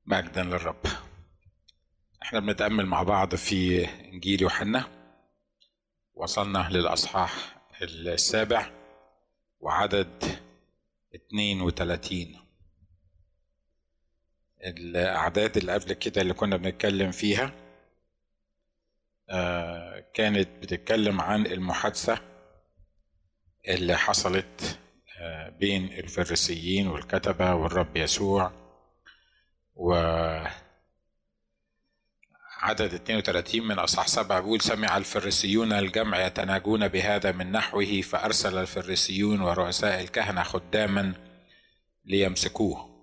مجدا للرب احنا بنتأمل مع بعض في انجيل يوحنا وصلنا للاصحاح السابع وعدد 32 الاعداد اللي قبل كده اللي كنا بنتكلم فيها آه، كانت بتتكلم عن المحادثة اللي حصلت آه، بين الفريسيين والكتبة والرب يسوع و عدد 32 من أصحاح سبعة بيقول سمع الفريسيون الجمع يتناجون بهذا من نحوه فأرسل الفريسيون ورؤساء الكهنة خداما ليمسكوه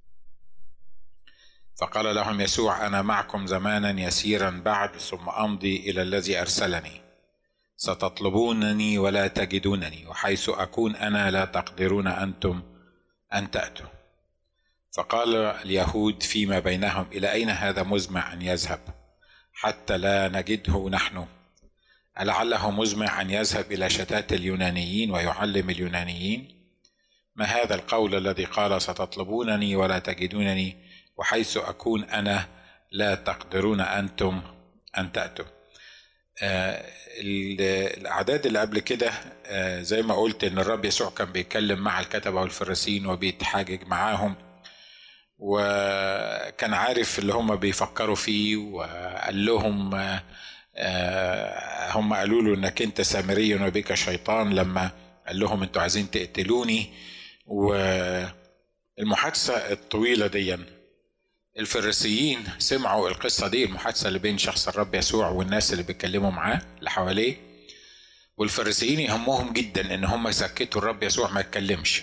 فقال لهم يسوع أنا معكم زمانا يسيرا بعد ثم أمضي إلى الذي أرسلني ستطلبونني ولا تجدونني وحيث أكون أنا لا تقدرون أنتم أن تأتوا فقال اليهود فيما بينهم إلى أين هذا مزمع أن يذهب حتى لا نجده نحن ألعله مزمع أن يذهب إلى شتات اليونانيين ويعلم اليونانيين ما هذا القول الذي قال ستطلبونني ولا تجدونني وحيث أكون أنا لا تقدرون أنتم أن تأتوا آه الأعداد اللي قبل كده آه زي ما قلت إن الرب يسوع كان بيتكلم مع الكتبة والفريسيين وبيتحاجج معاهم وكان عارف اللي هم بيفكروا فيه وقال لهم آه هم قالوا له انك انت سامري وبك شيطان لما قال لهم انتوا عايزين تقتلوني والمحادثة الطويلة دي الفريسيين سمعوا القصة دي المحادثة اللي بين شخص الرب يسوع والناس اللي بيتكلموا معاه اللي حواليه والفريسيين يهمهم جدا ان هم يسكتوا الرب يسوع ما يتكلمش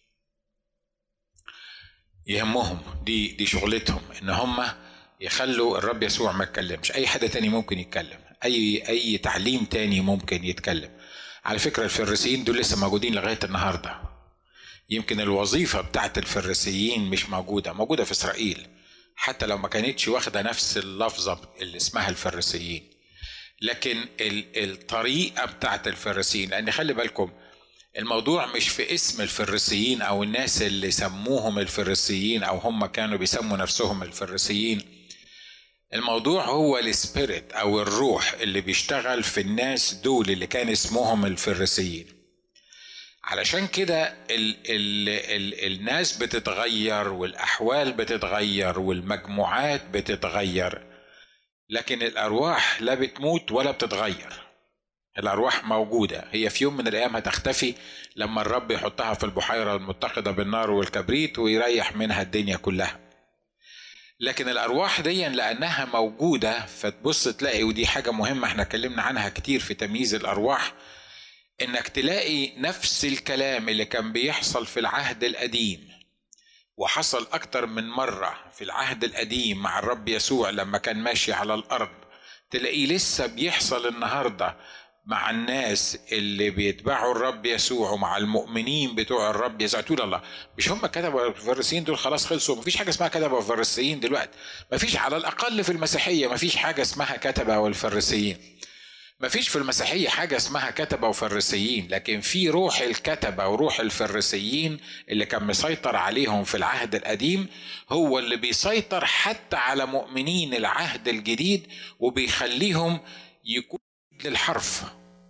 يهمهم دي دي شغلتهم ان هم يخلوا الرب يسوع ما يتكلمش اي حد تاني ممكن يتكلم اي اي تعليم تاني ممكن يتكلم على فكره الفريسيين دول لسه موجودين لغايه النهارده يمكن الوظيفه بتاعت الفريسيين مش موجوده موجوده في اسرائيل حتى لو ما كانتش واخده نفس اللفظه اللي اسمها الفريسيين لكن الطريقه بتاعت الفريسيين لان خلي بالكم الموضوع مش في اسم الفريسيين او الناس اللي سموهم الفريسيين او هم كانوا بيسموا نفسهم الفريسيين الموضوع هو السبيريت او الروح اللي بيشتغل في الناس دول اللي كان اسمهم الفريسيين علشان كده ال ال ال الناس بتتغير والاحوال بتتغير والمجموعات بتتغير لكن الارواح لا بتموت ولا بتتغير الأرواح موجودة هي في يوم من الأيام هتختفي لما الرب يحطها في البحيرة المتقدة بالنار والكبريت ويريح منها الدنيا كلها لكن الأرواح دي لأنها موجودة فتبص تلاقي ودي حاجة مهمة احنا اتكلمنا عنها كتير في تمييز الأرواح إنك تلاقي نفس الكلام اللي كان بيحصل في العهد القديم وحصل أكتر من مرة في العهد القديم مع الرب يسوع لما كان ماشي على الأرض تلاقيه لسه بيحصل النهارده مع الناس اللي بيتبعوا الرب يسوع ومع المؤمنين بتوع الرب يسوع تقول الله مش هم كتبوا الفريسيين دول خلاص خلصوا مفيش حاجه اسمها كتبه والفريسيين دلوقتي مفيش على الاقل في المسيحيه مفيش حاجه اسمها كتبه والفريسيين مفيش في المسيحيه حاجه اسمها كتبه وفريسيين لكن في روح الكتبه وروح الفريسيين اللي كان مسيطر عليهم في العهد القديم هو اللي بيسيطر حتى على مؤمنين العهد الجديد وبيخليهم يكون للحرف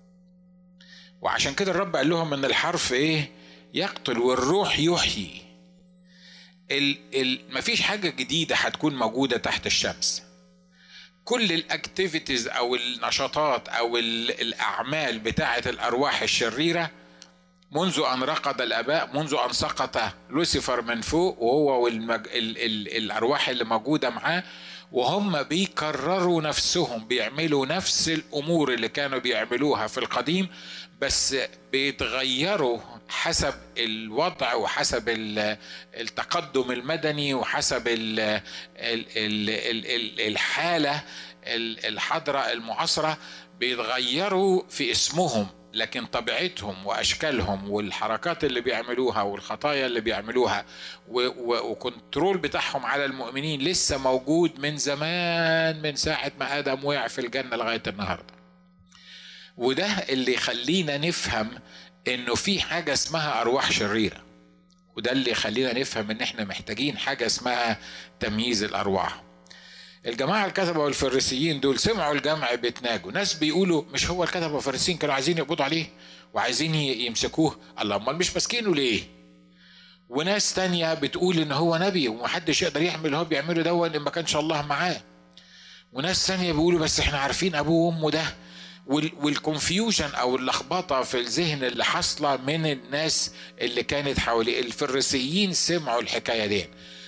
وعشان كده الرب قال لهم ان الحرف ايه يقتل والروح يحيي ال ال مفيش حاجه جديده هتكون موجوده تحت الشمس كل الاكتيفيتيز او النشاطات او الاعمال بتاعه الارواح الشريره منذ ان رقد الاباء منذ ان سقط لوسيفر من فوق وهو والمج... ال... ال... الارواح اللي موجوده معاه وهم بيكرروا نفسهم بيعملوا نفس الامور اللي كانوا بيعملوها في القديم بس بيتغيروا حسب الوضع وحسب التقدم المدني وحسب الحاله الحضره المعاصره بيتغيروا في اسمهم لكن طبيعتهم واشكالهم والحركات اللي بيعملوها والخطايا اللي بيعملوها وكنترول بتاعهم على المؤمنين لسه موجود من زمان من ساعه ما ادم وقع في الجنه لغايه النهارده وده اللي يخلينا نفهم انه في حاجه اسمها ارواح شريره وده اللي يخلينا نفهم ان احنا محتاجين حاجه اسمها تمييز الارواح الجماعه الكتبه والفريسيين دول سمعوا الجمع بيتناجوا ناس بيقولوا مش هو الكتبه والفريسيين كانوا عايزين يقبضوا عليه وعايزين يمسكوه الله امال مش ماسكينه ليه وناس تانية بتقول ان هو نبي ومحدش يقدر يعمل اللي هو بيعمله ده ان ما كانش الله معاه وناس تانية بيقولوا بس احنا عارفين ابوه وامه ده والكونفيوجن او اللخبطه في الذهن اللي حاصله من الناس اللي كانت حواليه الفريسيين سمعوا الحكايه دي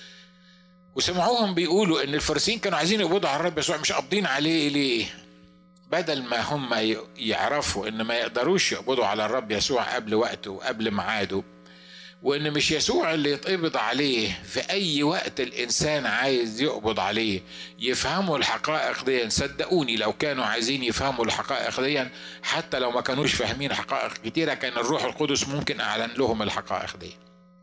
وسمعوهم بيقولوا ان الفريسيين كانوا عايزين يقبضوا على الرب يسوع مش قابضين عليه ليه بدل ما هم يعرفوا ان ما يقدروش يقبضوا على الرب يسوع قبل وقته وقبل ميعاده وان مش يسوع اللي يتقبض عليه في اي وقت الانسان عايز يقبض عليه يفهموا الحقائق دي صدقوني لو كانوا عايزين يفهموا الحقائق دي حتى لو ما كانوش فاهمين حقائق كتيرة كان الروح القدس ممكن اعلن لهم الحقائق دي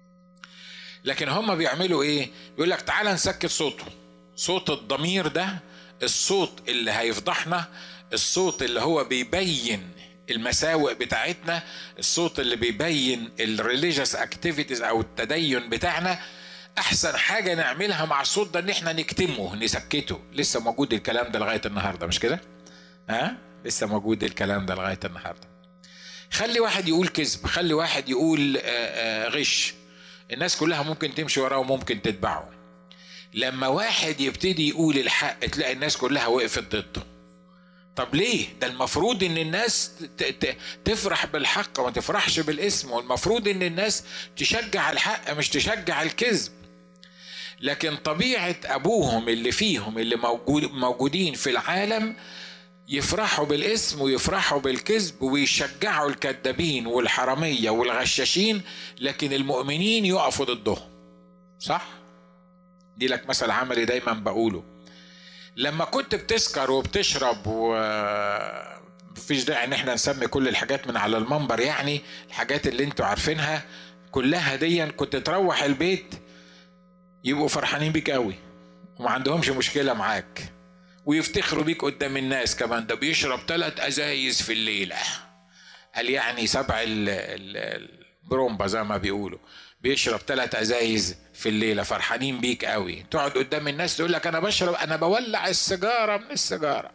لكن هم بيعملوا ايه يقول لك تعالى نسكت صوته صوت الضمير ده الصوت اللي هيفضحنا الصوت اللي هو بيبين المساوئ بتاعتنا الصوت اللي بيبين الريليجيوس اكتيفيتيز او التدين بتاعنا احسن حاجه نعملها مع الصوت ده ان احنا نكتمه نسكته لسه موجود الكلام ده لغايه النهارده مش كده ها لسه موجود الكلام ده لغايه النهارده خلي واحد يقول كذب خلي واحد يقول غش الناس كلها ممكن تمشي وراه وممكن تتبعه لما واحد يبتدي يقول الحق تلاقي الناس كلها وقفت ضده طب ليه؟ ده المفروض ان الناس تفرح بالحق وما تفرحش بالاسم والمفروض ان الناس تشجع الحق مش تشجع الكذب لكن طبيعة أبوهم اللي فيهم اللي موجود موجودين في العالم يفرحوا بالاسم ويفرحوا بالكذب ويشجعوا الكذابين والحرامية والغشاشين لكن المؤمنين يقفوا ضدهم صح؟ دي لك مثل عملي دايما بقوله لما كنت بتسكر وبتشرب و مفيش داعي ان احنا نسمي كل الحاجات من على المنبر يعني الحاجات اللي انتوا عارفينها كلها ديا كنت تروح البيت يبقوا فرحانين بيك قوي وما عندهمش مشكلة معاك ويفتخروا بيك قدام الناس كمان ده بيشرب ثلاث ازايز في الليلة قال يعني سبع البرومبا زي ما بيقولوا بيشرب ثلاث ازايز في الليله فرحانين بيك قوي تقعد قدام الناس تقول لك انا بشرب انا بولع السيجاره من السيجاره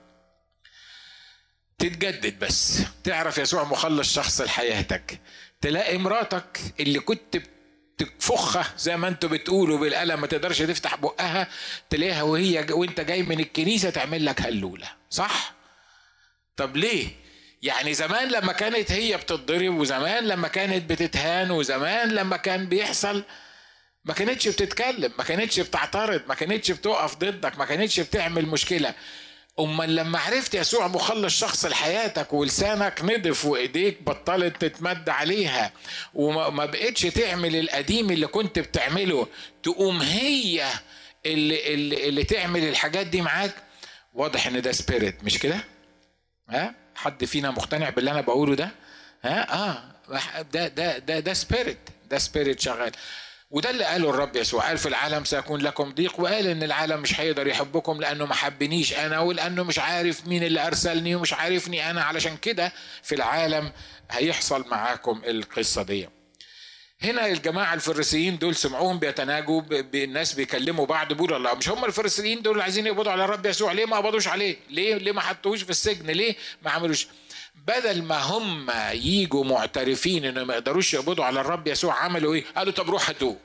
تتجدد بس تعرف يسوع مخلص شخص لحياتك تلاقي مراتك اللي كنت تفخها زي ما انتوا بتقولوا بالقلم ما تقدرش تفتح بقها تلاقيها وهي وانت جاي من الكنيسه تعمل لك هلوله صح طب ليه يعني زمان لما كانت هي بتتضرب وزمان لما كانت بتتهان وزمان لما كان بيحصل ما كانتش بتتكلم ما كانتش بتعترض ما كانتش بتقف ضدك ما كانتش بتعمل مشكله امال لما عرفت يسوع مخلص شخص لحياتك ولسانك نضف وايديك بطلت تتمد عليها وما بقتش تعمل القديم اللي كنت بتعمله تقوم هي اللي, اللي, اللي تعمل الحاجات دي معاك واضح ان ده سبيريت مش كده ها حد فينا مقتنع باللي انا بقوله ده ها اه ده ده ده ده سبيريت ده سبيريت شغال وده اللي قاله الرب يسوع قال في العالم سيكون لكم ضيق وقال ان العالم مش هيقدر يحبكم لانه ما حبنيش انا ولانه مش عارف مين اللي ارسلني ومش عارفني انا علشان كده في العالم هيحصل معاكم القصه دي هنا الجماعة الفريسيين دول سمعوهم بيتناجوا بالناس بيكلموا بعض بيقولوا الله مش هم الفريسيين دول اللي عايزين يقبضوا على الرب يسوع ليه ما قبضوش عليه؟ ليه ليه ما حطوهوش في السجن؟ ليه ما عملوش؟ بدل ما هم يجوا معترفين انه ما يقدروش يقبضوا على الرب يسوع عملوا ايه؟ قالوا طب روح هاتوه.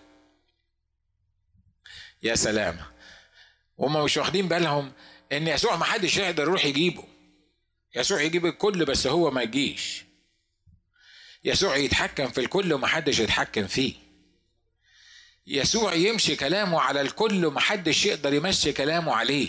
يا سلام. هم مش واخدين بالهم ان يسوع ما حدش يقدر يروح يجيبه. يسوع يجيب الكل بس هو ما يجيش. يسوع يتحكم في الكل ومحدش يتحكم فيه يسوع يمشي كلامه على الكل ومحدش يقدر يمشي كلامه عليه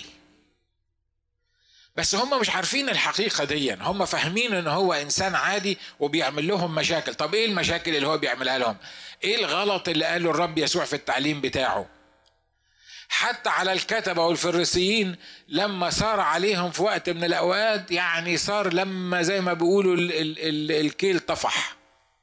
بس هم مش عارفين الحقيقة دي هم فاهمين ان هو انسان عادي وبيعمل لهم مشاكل طب ايه المشاكل اللي هو بيعملها لهم ايه الغلط اللي قاله الرب يسوع في التعليم بتاعه حتى على الكتبة والفريسيين لما صار عليهم في وقت من الأوقات يعني صار لما زي ما بيقولوا ال ال ال الكيل طفح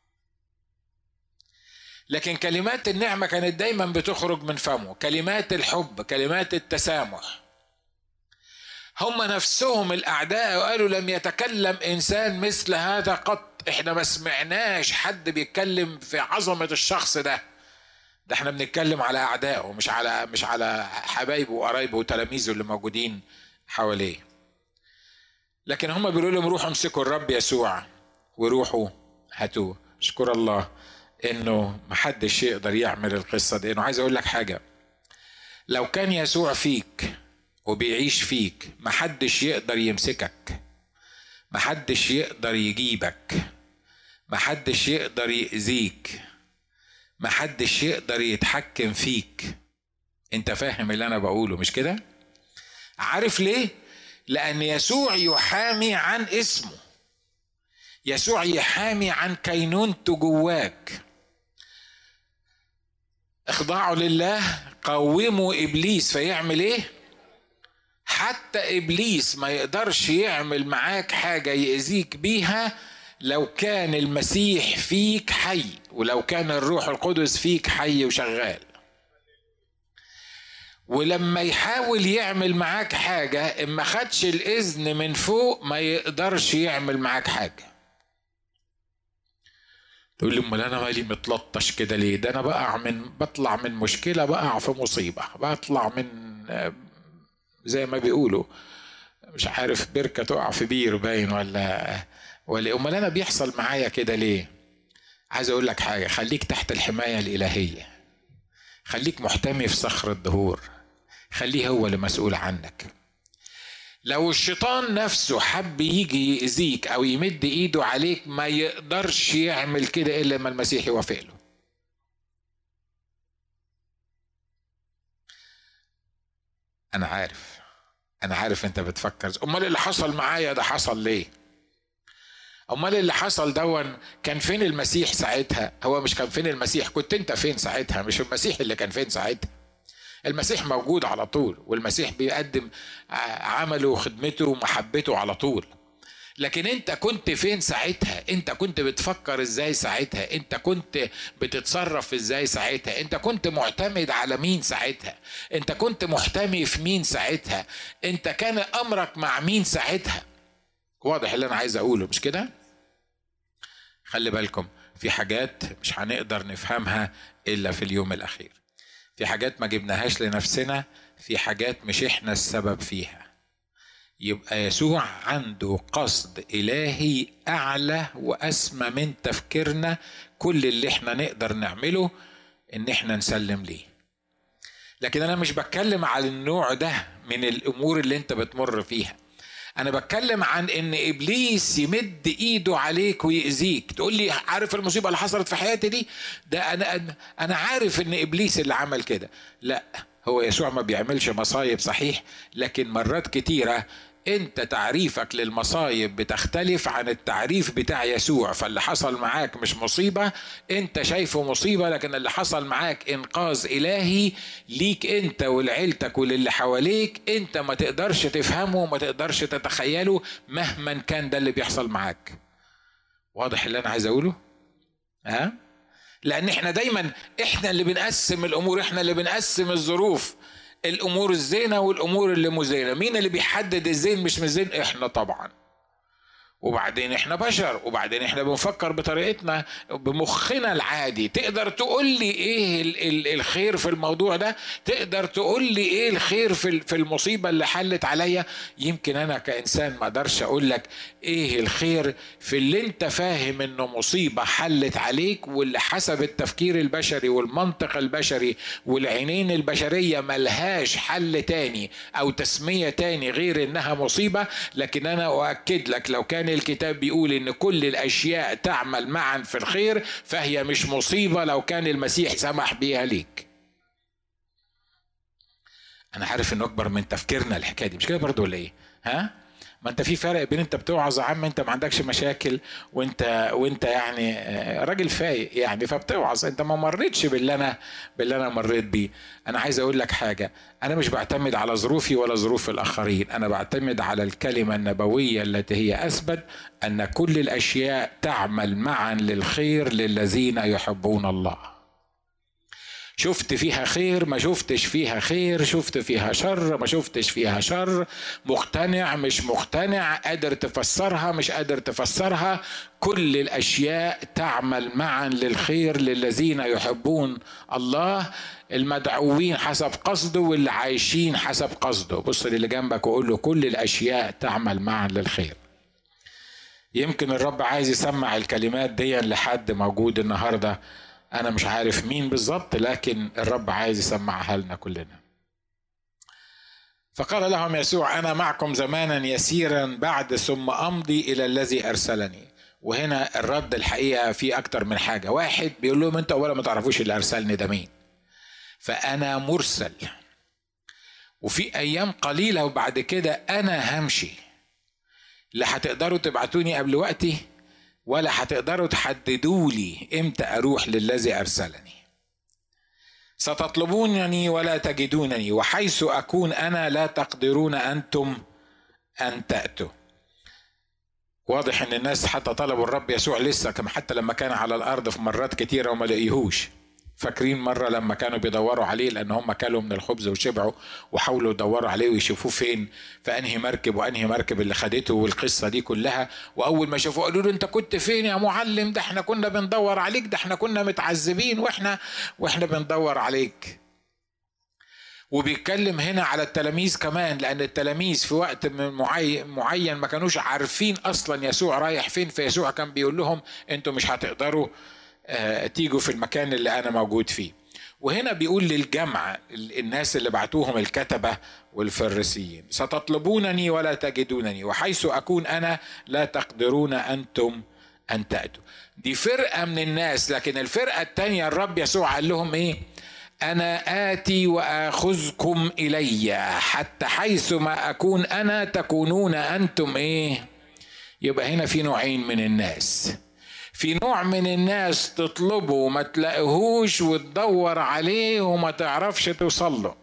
لكن كلمات النعمة كانت دايما بتخرج من فمه كلمات الحب كلمات التسامح هم نفسهم الأعداء قالوا لم يتكلم إنسان مثل هذا قط إحنا ما سمعناش حد بيتكلم في عظمة الشخص ده ده احنا بنتكلم على اعدائه مش على مش على حبايبه وقرايبه وتلاميذه اللي موجودين حواليه لكن هم بيقولوا لهم روحوا امسكوا الرب يسوع وروحوا هاتوه اشكر الله انه محدش يقدر يعمل القصه دي انه عايز اقول لك حاجه لو كان يسوع فيك وبيعيش فيك محدش يقدر يمسكك محدش يقدر يجيبك محدش يقدر يأذيك محدش يقدر يتحكم فيك انت فاهم اللي انا بقوله مش كده عارف ليه لان يسوع يحامي عن اسمه يسوع يحامي عن كينونته جواك اخضعوا لله قوموا ابليس فيعمل ايه حتى ابليس ما يقدرش يعمل معاك حاجه يأذيك بيها لو كان المسيح فيك حي ولو كان الروح القدس فيك حي وشغال ولما يحاول يعمل معاك حاجة إن ما خدش الإذن من فوق ما يقدرش يعمل معاك حاجة تقول لي امال انا مالي متلطش كده ليه ده انا بقع من بطلع من مشكله بقع في مصيبه بطلع من زي ما بيقولوا مش عارف بركه تقع في بير باين ولا ولا امال انا بيحصل معايا كده ليه عايز اقول لك حاجه خليك تحت الحمايه الالهيه خليك محتمي في صخر الدهور خليه هو اللي مسؤول عنك لو الشيطان نفسه حب يجي يأذيك أو يمد إيده عليك ما يقدرش يعمل كده إلا ما المسيح يوافق له أنا عارف أنا عارف أنت بتفكر أمال اللي حصل معايا ده حصل ليه امال اللي حصل دون كان فين المسيح ساعتها هو مش كان فين المسيح كنت انت فين ساعتها مش المسيح اللي كان فين ساعتها المسيح موجود على طول والمسيح بيقدم عمله وخدمته ومحبته على طول لكن انت كنت فين ساعتها انت كنت بتفكر ازاي ساعتها انت كنت بتتصرف ازاي ساعتها انت كنت معتمد على مين ساعتها انت كنت محتمي في مين ساعتها انت كان امرك مع مين ساعتها واضح اللي انا عايز اقوله مش كده خلي بالكم في حاجات مش هنقدر نفهمها الا في اليوم الاخير في حاجات ما جبناهاش لنفسنا في حاجات مش احنا السبب فيها يبقى يسوع عنده قصد الهي اعلى واسمى من تفكيرنا كل اللي احنا نقدر نعمله ان احنا نسلم ليه لكن انا مش بتكلم على النوع ده من الامور اللي انت بتمر فيها انا بتكلم عن ان ابليس يمد ايده عليك ويأذيك تقول لي عارف المصيبه اللي حصلت في حياتي دي ده انا انا عارف ان ابليس اللي عمل كده لا هو يسوع ما بيعملش مصايب صحيح لكن مرات كتيره انت تعريفك للمصايب بتختلف عن التعريف بتاع يسوع فاللي حصل معاك مش مصيبة انت شايفه مصيبة لكن اللي حصل معاك انقاذ الهي ليك انت ولعيلتك وللي حواليك انت ما تقدرش تفهمه وما تقدرش تتخيله مهما كان ده اللي بيحصل معاك واضح اللي انا عايز اقوله ها لان احنا دايما احنا اللي بنقسم الامور احنا اللي بنقسم الظروف الامور الزينه والامور اللي مو زينه مين اللي بيحدد الزين مش مش زين احنا طبعا وبعدين احنا بشر وبعدين احنا بنفكر بطريقتنا بمخنا العادي تقدر تقول لي ايه ال ال الخير في الموضوع ده تقدر تقول لي ايه الخير في في المصيبه اللي حلت عليا يمكن انا كانسان ما اقدرش اقول لك ايه الخير في اللي انت فاهم انه مصيبه حلت عليك واللي حسب التفكير البشري والمنطق البشري والعينين البشريه ملهاش حل تاني او تسميه تاني غير انها مصيبه لكن انا اؤكد لك لو كان الكتاب بيقول ان كل الاشياء تعمل معا في الخير فهي مش مصيبه لو كان المسيح سمح بيها ليك انا عارف انه اكبر من تفكيرنا الحكايه دي مش كده برضه ولا ايه ها ما انت في فرق بين انت بتوعظ عم انت ما عندكش مشاكل وانت وانت يعني راجل فايق يعني فبتوعظ انت ما مريتش باللي انا باللي انا مريت بيه انا عايز اقول لك حاجه انا مش بعتمد على ظروفي ولا ظروف الاخرين انا بعتمد على الكلمه النبويه التي هي اثبت ان كل الاشياء تعمل معا للخير للذين يحبون الله شفت فيها خير ما شفتش فيها خير شفت فيها شر ما شفتش فيها شر مقتنع مش مقتنع قادر تفسرها مش قادر تفسرها كل الاشياء تعمل معا للخير للذين يحبون الله المدعوين حسب قصده واللي عايشين حسب قصده بص للي جنبك وقول له كل الاشياء تعمل معا للخير يمكن الرب عايز يسمع الكلمات دي لحد موجود النهارده انا مش عارف مين بالظبط لكن الرب عايز يسمعها لنا كلنا فقال لهم يسوع انا معكم زمانا يسيرا بعد ثم امضي الى الذي ارسلني وهنا الرد الحقيقه في اكتر من حاجه واحد بيقول لهم انتوا اولا ما تعرفوش اللي ارسلني ده مين فانا مرسل وفي ايام قليله وبعد كده انا همشي لا هتقدروا تبعتوني قبل وقتي ولا هتقدروا تحددوا لي امتى اروح للذي ارسلني ستطلبونني ولا تجدونني وحيث اكون انا لا تقدرون انتم ان تاتوا واضح ان الناس حتى طلبوا الرب يسوع لسه كما حتى لما كان على الارض في مرات كتيره وما لقيهوش فاكرين مرة لما كانوا بيدوروا عليه لأن هم كلوا من الخبز وشبعوا وحاولوا يدوروا عليه ويشوفوه فين فأنهي مركب وأنهي مركب اللي خدته والقصة دي كلها وأول ما شافوه قالوا له أنت كنت فين يا معلم ده احنا كنا بندور عليك ده احنا كنا متعذبين واحنا واحنا بندور عليك وبيتكلم هنا على التلاميذ كمان لأن التلاميذ في وقت معين معين ما كانوش عارفين أصلا يسوع رايح فين فيسوع كان بيقول لهم أنتوا مش هتقدروا آه، تيجوا في المكان اللي أنا موجود فيه وهنا بيقول للجمع الناس اللي بعتوهم الكتبة والفريسيين ستطلبونني ولا تجدونني وحيث أكون أنا لا تقدرون أنتم أن تأتوا دي فرقة من الناس لكن الفرقة التانية الرب يسوع قال لهم إيه أنا آتي وآخذكم إلي حتى حيث ما أكون أنا تكونون أنتم إيه يبقى هنا في نوعين من الناس في نوع من الناس تطلبه وما تلاقيهوش وتدور عليه وما تعرفش توصل له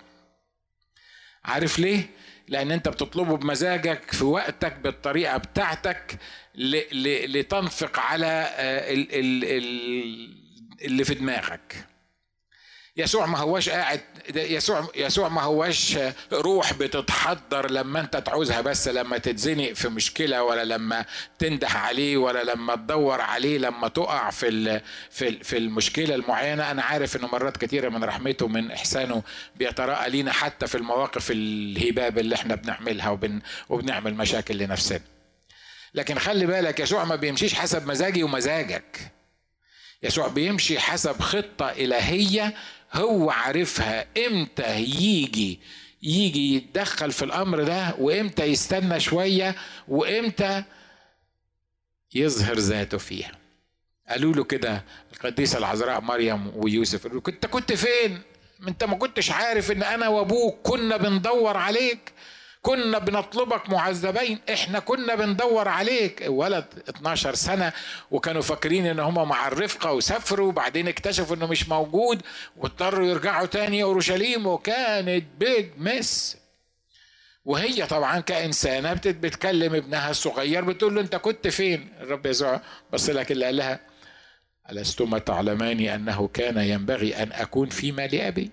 عارف ليه لان انت بتطلبه بمزاجك في وقتك بالطريقه بتاعتك لتنفق على آه، اللي في دماغك يسوع ما هواش قاعد يسوع يسوع ما هواش روح بتتحضر لما انت تعوزها بس لما تتزنق في مشكله ولا لما تنده عليه ولا لما تدور عليه لما تقع في في في المشكله المعينه انا عارف انه مرات كثيره من رحمته من احسانه بيتراءى لينا حتى في المواقف الهباب اللي احنا بنعملها وبن وبنعمل مشاكل لنفسنا لكن خلي بالك يسوع ما بيمشيش حسب مزاجي ومزاجك يسوع بيمشي حسب خطة إلهية هو عارفها امتى يجي يجي يتدخل في الامر ده وامتى يستنى شويه وامتى يظهر ذاته فيها قالوا له كده القديسه العذراء مريم ويوسف قالوا له انت كنت فين انت ما كنتش عارف ان انا وابوك كنا بندور عليك كنا بنطلبك معذبين احنا كنا بندور عليك ولد 12 سنة وكانوا فاكرين ان هم مع الرفقة وسافروا وبعدين اكتشفوا انه مش موجود واضطروا يرجعوا تاني اورشليم وكانت بيج مس وهي طبعا كإنسانة بتتكلم ابنها الصغير بتقول له انت كنت فين الرب يسوع بص لك اللي قال لها ألستما تعلمان أنه كان ينبغي أن أكون في مال أبي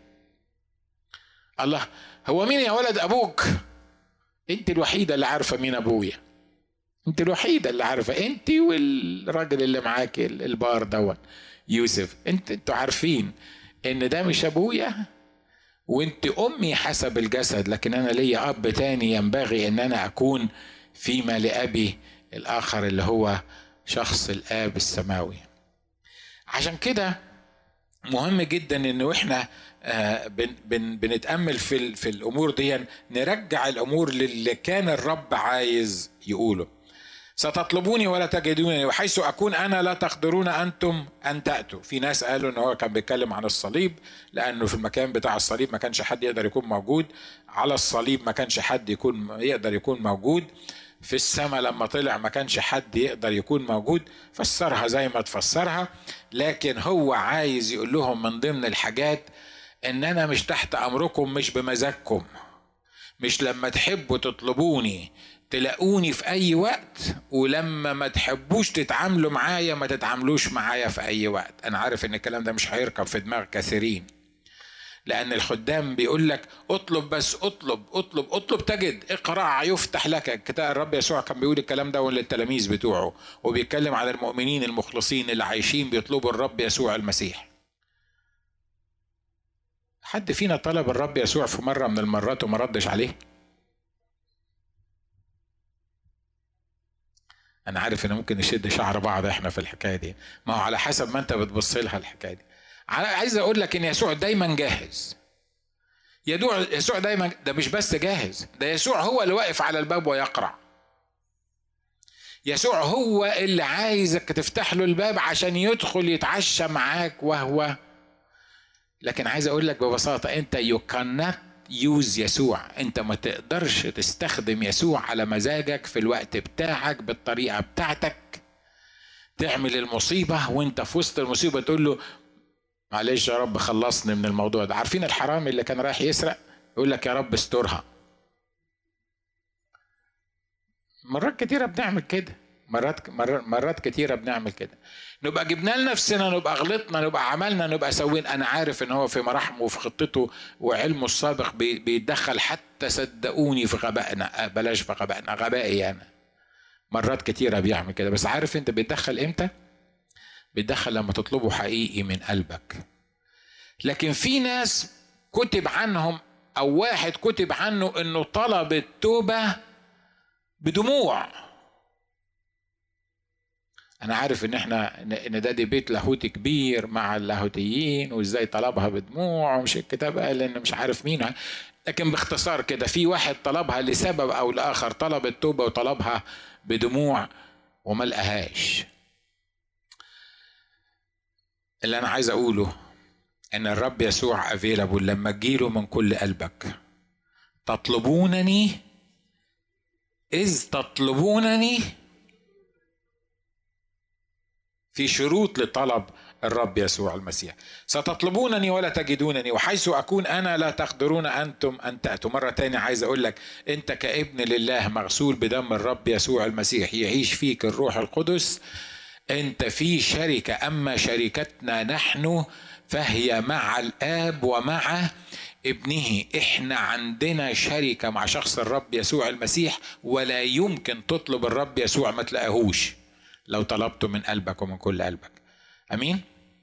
الله هو مين يا ولد أبوك انت الوحيدة اللي عارفة مين ابويا انت الوحيدة اللي عارفة انت والراجل اللي معاك البار دون يوسف انت انتوا عارفين ان ده مش ابويا وانت امي حسب الجسد لكن انا ليا اب تاني ينبغي ان انا اكون فيما لابي الاخر اللي هو شخص الاب السماوي عشان كده مهم جدا انه احنا آه، بن بن بنتامل في في الامور دي نرجع الامور للي كان الرب عايز يقوله ستطلبوني ولا تجدونني وحيث اكون انا لا تقدرون انتم ان تاتوا في ناس قالوا ان هو كان بيتكلم عن الصليب لانه في المكان بتاع الصليب ما كانش حد يقدر يكون موجود على الصليب ما كانش حد يكون يقدر يكون موجود في السماء لما طلع ما كانش حد يقدر يكون موجود فسرها زي ما تفسرها لكن هو عايز يقول لهم من ضمن الحاجات ان انا مش تحت امركم مش بمزاجكم مش لما تحبوا تطلبوني تلاقوني في اي وقت ولما ما تحبوش تتعاملوا معايا ما تتعاملوش معايا في اي وقت انا عارف ان الكلام ده مش هيركب في دماغ كثيرين لأن الخدام بيقول لك اطلب بس اطلب اطلب اطلب تجد اقرع يفتح لك كتاب الرب يسوع كان بيقول الكلام ده للتلاميذ بتوعه وبيتكلم على المؤمنين المخلصين اللي عايشين بيطلبوا الرب يسوع المسيح حد فينا طلب الرب يسوع في مرة من المرات وما ردش عليه أنا عارف إن ممكن نشد شعر بعض إحنا في الحكاية دي ما هو على حسب ما أنت بتبص لها الحكاية دي عايز اقول لك ان يسوع دايما جاهز يدوع يسوع دايما ده مش بس جاهز ده يسوع هو اللي واقف على الباب ويقرع يسوع هو اللي عايزك تفتح له الباب عشان يدخل يتعشى معاك وهو لكن عايز اقول لك ببساطه انت يو كانت يوز يسوع انت ما تقدرش تستخدم يسوع على مزاجك في الوقت بتاعك بالطريقه بتاعتك تعمل المصيبه وانت في وسط المصيبه تقول له معلش يا رب خلصني من الموضوع ده عارفين الحرامي اللي كان رايح يسرق يقول لك يا رب استرها مرات كتيرة بنعمل كده مرات مرات كتيرة بنعمل كده نبقى جبنا لنفسنا نبقى غلطنا نبقى عملنا نبقى سوينا انا عارف ان هو في مراحمه وفي خطته وعلمه السابق بيتدخل حتى صدقوني في غبائنا بلاش في غبائنا غبائي انا مرات كتيرة بيعمل كده بس عارف انت بيتدخل امتى بيتدخل لما تطلبه حقيقي من قلبك لكن في ناس كتب عنهم او واحد كتب عنه انه طلب التوبه بدموع انا عارف ان احنا ان ده ديبيت لاهوتي كبير مع اللاهوتيين وازاي طلبها بدموع ومش الكتاب قال ان مش عارف مين لكن باختصار كده في واحد طلبها لسبب او لاخر طلب التوبه وطلبها بدموع وما لقاهاش اللي انا عايز اقوله ان الرب يسوع افيلابل لما تجيله من كل قلبك تطلبونني اذ تطلبونني في شروط لطلب الرب يسوع المسيح ستطلبونني ولا تجدونني وحيث أكون أنا لا تقدرون أنتم أن تأتوا مرة تانية عايز أقول لك أنت كابن لله مغسول بدم الرب يسوع المسيح يعيش فيك الروح القدس انت في شركه اما شركتنا نحن فهي مع الاب ومع ابنه احنا عندنا شركه مع شخص الرب يسوع المسيح ولا يمكن تطلب الرب يسوع ما تلاقيهوش لو طلبته من قلبك ومن كل قلبك امين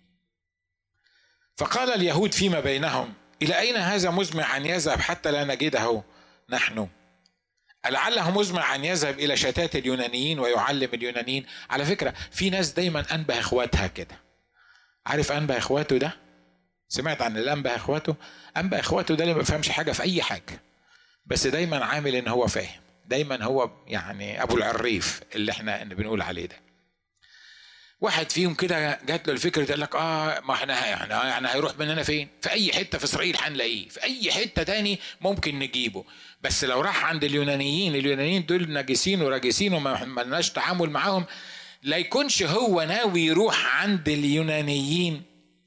فقال اليهود فيما بينهم الى اين هذا مزمع ان يذهب حتى لا نجده نحن لعله مزمع أن يذهب إلى شتات اليونانيين ويعلم اليونانيين على فكرة في ناس دايما أنبه إخواتها كده عارف أنبه إخواته ده سمعت عن اللي أنبه إخواته أنبه إخواته ده اللي ما بيفهمش حاجة في أي حاجة بس دايما عامل إن هو فاهم دايما هو يعني أبو العريف اللي احنا اللي بنقول عليه ده واحد فيهم كده جات له الفكره قال لك اه ما احنا يعني يعني هيروح مننا فين؟ في اي حته في اسرائيل هنلاقيه، في اي حته تاني ممكن نجيبه، بس لو راح عند اليونانيين، اليونانيين دول نجسين وراجسين وما لناش تعامل معاهم لا يكونش هو ناوي يروح عند اليونانيين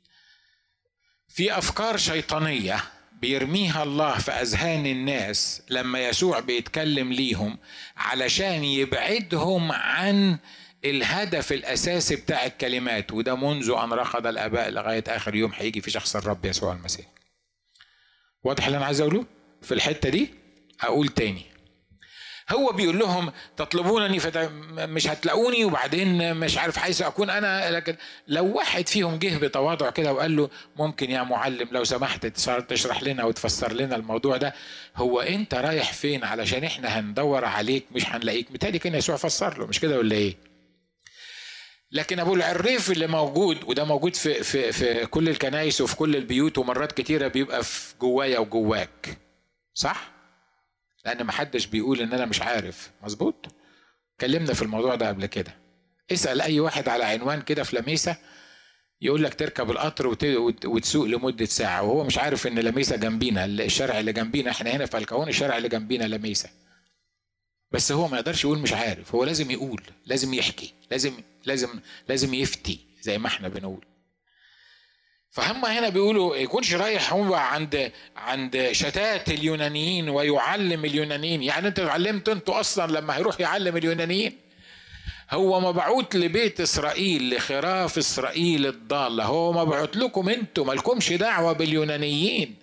في افكار شيطانيه بيرميها الله في اذهان الناس لما يسوع بيتكلم ليهم علشان يبعدهم عن الهدف الاساسي بتاع الكلمات وده منذ ان رقد الاباء لغايه اخر يوم هيجي في شخص الرب يسوع المسيح واضح اللي انا عايز اقوله في الحته دي اقول تاني هو بيقول لهم تطلبونني مش هتلاقوني وبعدين مش عارف حيث اكون انا لكن لو واحد فيهم جه بتواضع كده وقال له ممكن يا معلم لو سمحت تشرح لنا وتفسر لنا الموضوع ده هو انت رايح فين علشان احنا هندور عليك مش هنلاقيك متهيألي كان يسوع فسر له مش كده ولا ايه؟ لكن ابو العريف اللي موجود وده موجود في في في كل الكنائس وفي كل البيوت ومرات كتيره بيبقى في جوايا وجواك صح لان ما حدش بيقول ان انا مش عارف مظبوط اتكلمنا في الموضوع ده قبل كده اسال اي واحد على عنوان كده في لميسه يقول لك تركب القطر وتسوق لمده ساعه وهو مش عارف ان لميسه جنبينا الشارع اللي جنبينا احنا هنا في الكون الشارع اللي جنبينا لميسه بس هو ما يقدرش يقول مش عارف هو لازم يقول لازم يحكي لازم لازم لازم يفتي زي ما احنا بنقول فهم هنا بيقولوا يكونش رايح هو عند عند شتات اليونانيين ويعلم اليونانيين يعني انت علمت انتوا اصلا لما هيروح يعلم اليونانيين هو مبعوث لبيت اسرائيل لخراف اسرائيل الضاله هو مبعوث لكم انتوا مالكمش دعوه باليونانيين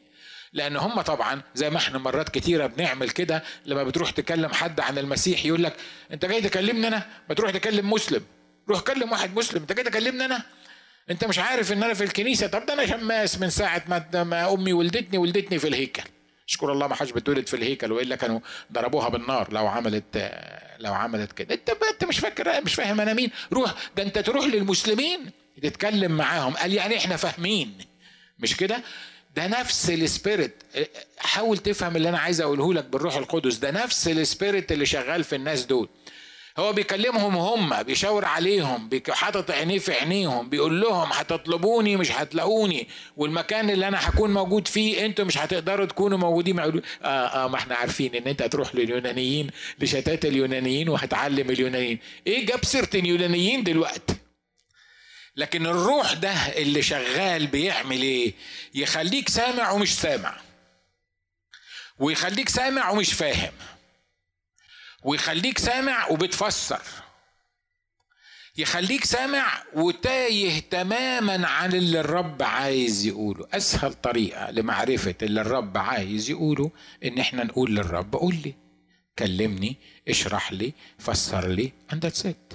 لان هم طبعا زي ما احنا مرات كتيره بنعمل كده لما بتروح تكلم حد عن المسيح يقول لك انت جاي تكلمني انا ما تروح تكلم مسلم روح كلم واحد مسلم انت جاي تكلمني انا انت مش عارف ان انا في الكنيسه طب ده انا شماس من ساعه ما, ما امي ولدتني ولدتني في الهيكل اشكر الله ما حدش بتولد في الهيكل والا كانوا ضربوها بالنار لو عملت لو عملت كده انت انت مش فاكر مش فاهم انا مين روح ده انت تروح للمسلمين تتكلم معاهم قال يعني احنا فاهمين مش كده ده نفس السبيريت حاول تفهم اللي انا عايز اقوله لك بالروح القدس ده نفس السبيريت اللي شغال في الناس دول هو بيكلمهم هم بيشاور عليهم حاطط عينيه في عينيهم بيقول لهم هتطلبوني مش هتلاقوني والمكان اللي انا هكون موجود فيه انتوا مش هتقدروا تكونوا موجودين اه اه ما احنا عارفين ان انت هتروح لليونانيين لشتات اليونانيين وهتعلم اليونانيين ايه جاب سيره اليونانيين دلوقتي لكن الروح ده اللي شغال بيعمل ايه يخليك سامع ومش سامع ويخليك سامع ومش فاهم ويخليك سامع وبتفسر يخليك سامع وتايه تماما عن اللي الرب عايز يقوله اسهل طريقه لمعرفه اللي الرب عايز يقوله ان احنا نقول للرب قول لي كلمني اشرح لي فسر لي and that's it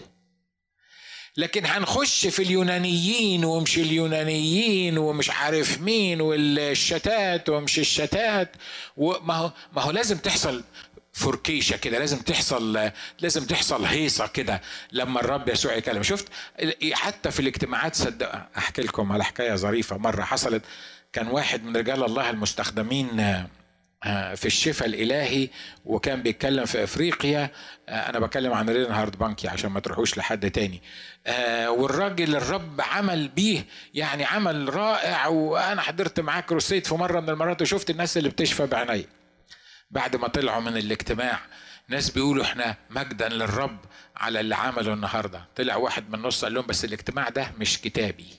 لكن هنخش في اليونانيين ومش اليونانيين ومش عارف مين والشتات ومش الشتات وما هو ما هو لازم تحصل فركيشة كده لازم تحصل لازم تحصل هيصة كده لما الرب يسوع يكلم شفت حتى في الاجتماعات صدق أحكي لكم على حكاية ظريفة مرة حصلت كان واحد من رجال الله المستخدمين آه، في الشفاء الالهي وكان بيتكلم في افريقيا آه، انا بتكلم عن رينهارد بانكي عشان ما تروحوش لحد تاني آه، والراجل الرب عمل بيه يعني عمل رائع وانا حضرت معاه كروسيت في مره من المرات وشفت الناس اللي بتشفى بعيني بعد ما طلعوا من الاجتماع ناس بيقولوا احنا مجدا للرب على اللي عمله النهارده طلع واحد من النص قال لهم بس الاجتماع ده مش كتابي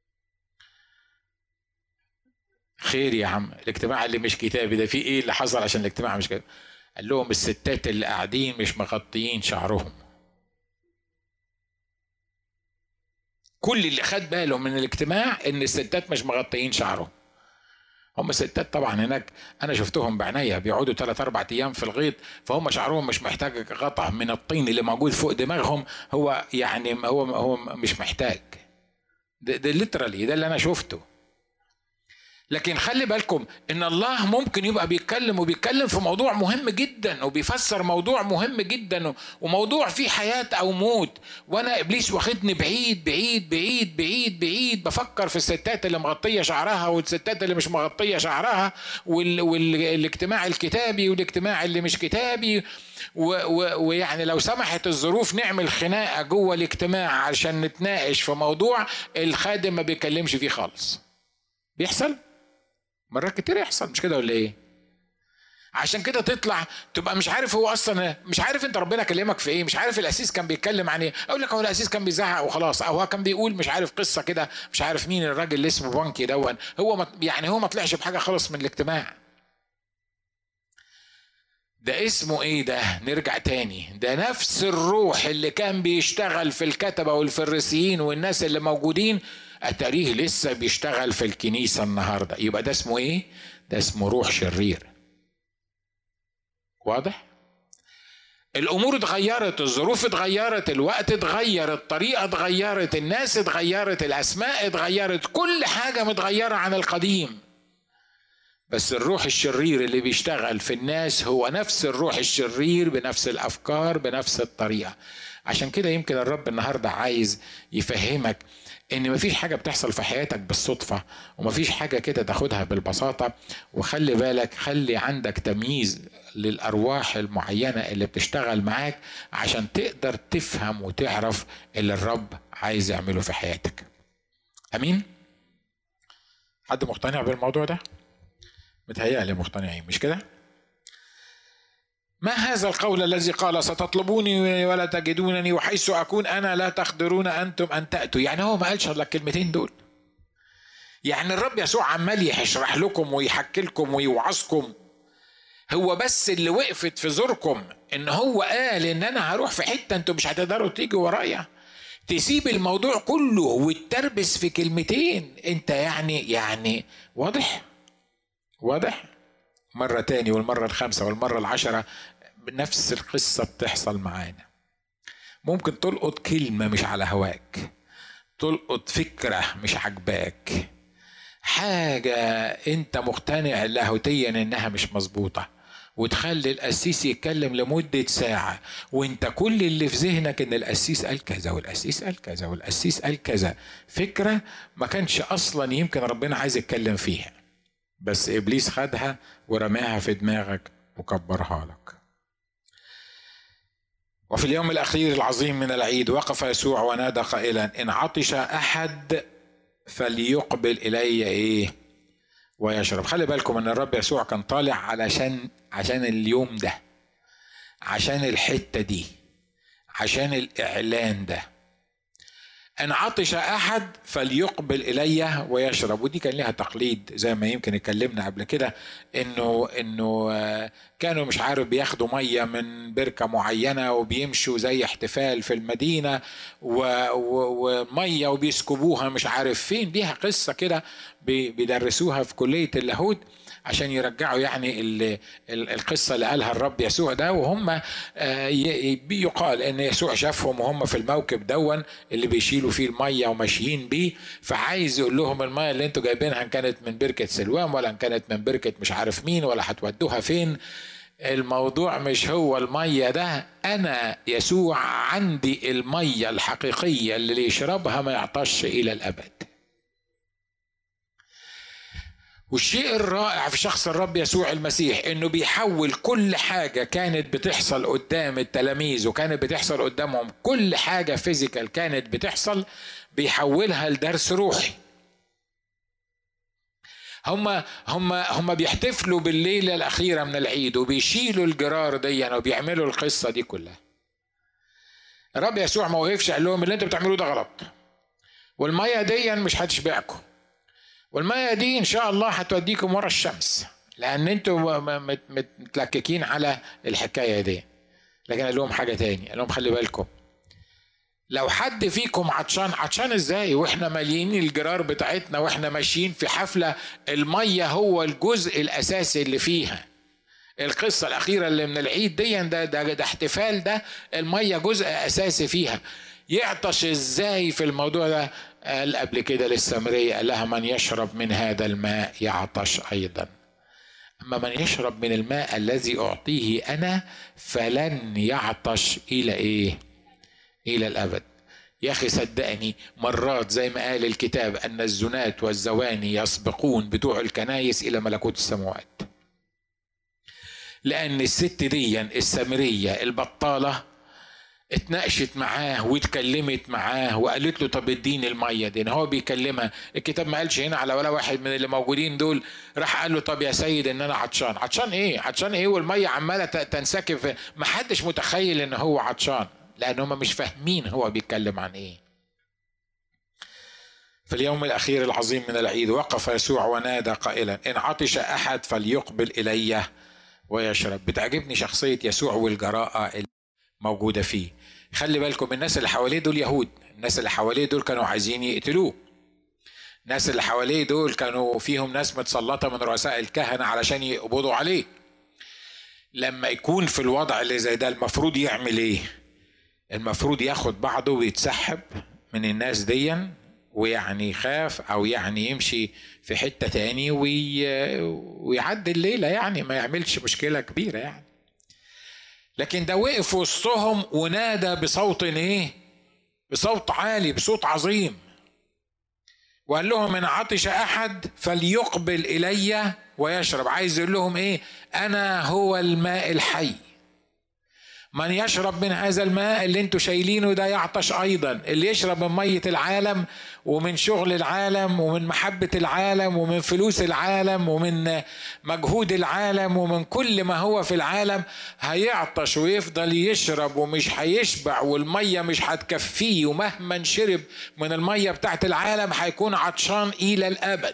خير يا عم الاجتماع اللي مش كتابي ده في ايه اللي حصل عشان الاجتماع مش كتابي قال لهم الستات اللي قاعدين مش مغطيين شعرهم كل اللي خد باله من الاجتماع ان الستات مش مغطيين شعرهم هم ستات طبعا هناك انا شفتهم بعناية بيقعدوا ثلاث اربع ايام في الغيط فهم شعرهم مش محتاج غطا من الطين اللي موجود فوق دماغهم هو يعني هو هو مش محتاج ده, ده ليترالي ده اللي انا شفته لكن خلي بالكم ان الله ممكن يبقى بيتكلم وبيتكلم في موضوع مهم جدا وبيفسر موضوع مهم جدا وموضوع فيه حياة او موت وانا ابليس واخدني بعيد بعيد بعيد بعيد بعيد بفكر في الستات اللي مغطية شعرها والستات اللي مش مغطية شعرها والاجتماع الكتابي والاجتماع اللي مش كتابي ويعني لو سمحت الظروف نعمل خناقة جوه الاجتماع عشان نتناقش في موضوع الخادم ما بيكلمش فيه خالص بيحصل مرات كتير يحصل مش كده ولا ايه عشان كده تطلع تبقى مش عارف هو اصلا مش عارف انت ربنا كلمك في ايه مش عارف الاسيس كان بيتكلم عن ايه اقول لك هو الاسيس كان بيزعق وخلاص او هو كان بيقول مش عارف قصه كده مش عارف مين الراجل اللي اسمه بانكي دون هو يعني هو ما طلعش بحاجه خالص من الاجتماع ده اسمه ايه ده نرجع تاني ده نفس الروح اللي كان بيشتغل في الكتبه والفريسيين والناس اللي موجودين اتاريه لسه بيشتغل في الكنيسه النهارده يبقى ده اسمه ايه ده اسمه روح شرير واضح الامور اتغيرت الظروف اتغيرت الوقت اتغير الطريقه اتغيرت الناس اتغيرت الاسماء اتغيرت كل حاجه متغيره عن القديم بس الروح الشرير اللي بيشتغل في الناس هو نفس الروح الشرير بنفس الافكار بنفس الطريقه عشان كده يمكن الرب النهارده عايز يفهمك ان مفيش حاجه بتحصل في حياتك بالصدفه ومفيش حاجه كده تاخدها بالبساطه وخلي بالك خلي عندك تمييز للارواح المعينه اللي بتشتغل معاك عشان تقدر تفهم وتعرف اللي الرب عايز يعمله في حياتك امين حد مقتنع بالموضوع ده متهيألي مقتنعين مش كده ما هذا القول الذي قال ستطلبوني ولا تجدونني وحيث أكون أنا لا تقدرون أنتم أن تأتوا يعني هو ما قالش إلا الكلمتين دول يعني الرب يسوع عمال يشرح لكم ويحكي لكم ويوعظكم هو بس اللي وقفت في زوركم ان هو قال ان انا هروح في حته انتوا مش هتقدروا تيجوا ورايا تسيب الموضوع كله وتربس في كلمتين انت يعني يعني واضح واضح مرة تاني والمرة الخامسة والمرة العشرة نفس القصة بتحصل معانا ممكن تلقط كلمة مش على هواك تلقط فكرة مش عجباك حاجة انت مقتنع لاهوتيا انها مش مظبوطة وتخلي القسيس يتكلم لمدة ساعة وانت كل اللي في ذهنك ان القسيس قال كذا والقسيس قال كذا والقسيس قال كذا فكرة ما كانش اصلا يمكن ربنا عايز يتكلم فيها بس ابليس خدها ورماها في دماغك وكبرها لك وفي اليوم الاخير العظيم من العيد وقف يسوع ونادى قائلا ان عطش احد فليقبل الي ايه ويشرب خلي بالكم ان الرب يسوع كان طالع علشان عشان اليوم ده عشان الحته دي عشان الاعلان ده ان عطش احد فليقبل الي ويشرب ودي كان لها تقليد زي ما يمكن اتكلمنا قبل كده انه انه آه، كانوا مش عارف بياخدوا ميه من بركه معينه وبيمشوا زي احتفال في المدينه وميه وبيسكبوها مش عارف فين ليها قصه كده بيدرسوها في كليه اللاهوت عشان يرجعوا يعني القصه اللي قالها الرب يسوع ده وهم آه، يقال ان يسوع شافهم وهم في الموكب دون اللي بيشيلوا فيه الميه وماشيين بيه فعايز يقول لهم الميه اللي انتوا جايبينها ان كانت من بركه سلوان ولا ان كانت من بركه مش عارف مين ولا هتودوها فين الموضوع مش هو المية ده أنا يسوع عندي المية الحقيقية اللي يشربها ما يعطش إلى الأبد والشيء الرائع في شخص الرب يسوع المسيح انه بيحول كل حاجة كانت بتحصل قدام التلاميذ وكانت بتحصل قدامهم كل حاجة فيزيكال كانت بتحصل بيحولها لدرس روحي هم هم هم بيحتفلوا بالليله الاخيره من العيد وبيشيلوا الجرار دي يعني وبيعملوا القصه دي كلها الرب يسوع ما وقفش قال لهم اللي انتوا بتعملوه ده غلط والميه دي مش هتشبعكم والمية دي إن شاء الله هتوديكم ورا الشمس لأن أنتوا متلككين على الحكاية دي لكن قال لهم حاجة تاني قال لهم خلي بالكم لو حد فيكم عطشان عطشان ازاي واحنا ماليين الجرار بتاعتنا واحنا ماشيين في حفلة المية هو الجزء الأساسي اللي فيها القصة الأخيرة اللي من العيد دي ده, ده, ده احتفال ده المية جزء أساسي فيها يعطش ازاي في الموضوع ده قال قبل كده للسامرية قال لها من يشرب من هذا الماء يعطش أيضا أما من يشرب من الماء الذي أعطيه أنا فلن يعطش إلى إيه إلى الأبد يا أخي صدقني مرات زي ما قال الكتاب أن الزنات والزواني يسبقون بتوع الكنايس إلى ملكوت السماوات لأن الست دي السامرية البطالة اتناقشت معاه واتكلمت معاه وقالت له طب اديني الميه دي هو بيكلمها الكتاب ما قالش هنا على ولا واحد من اللي موجودين دول راح قال له طب يا سيد ان انا عطشان عطشان ايه عطشان ايه والميه عماله تنسكب ما حدش متخيل ان هو عطشان لان هم مش فاهمين هو بيتكلم عن ايه في اليوم الاخير العظيم من العيد وقف يسوع ونادى قائلا ان عطش احد فليقبل الي ويشرب بتعجبني شخصيه يسوع والجراءه الموجوده فيه خلي بالكم الناس اللي حواليه دول يهود الناس اللي حواليه دول كانوا عايزين يقتلوه الناس اللي حواليه دول كانوا فيهم ناس متسلطة من رؤساء الكهنة علشان يقبضوا عليه لما يكون في الوضع اللي زي ده المفروض يعمل ايه المفروض ياخد بعضه ويتسحب من الناس ديا ويعني يخاف او يعني يمشي في حتة تاني وي... ويعدي الليلة يعني ما يعملش مشكلة كبيرة يعني لكن ده وقف وسطهم ونادى بصوت ايه بصوت عالي بصوت عظيم وقال لهم ان عطش احد فليقبل الي ويشرب عايز يقول لهم ايه انا هو الماء الحي من يشرب من هذا الماء اللي انتوا شايلينه ده يعطش ايضا اللي يشرب من ميه العالم ومن شغل العالم ومن محبه العالم ومن فلوس العالم ومن مجهود العالم ومن كل ما هو في العالم هيعطش ويفضل يشرب ومش هيشبع والميه مش هتكفيه ومهما شرب من الميه بتاعت العالم هيكون عطشان الى الابد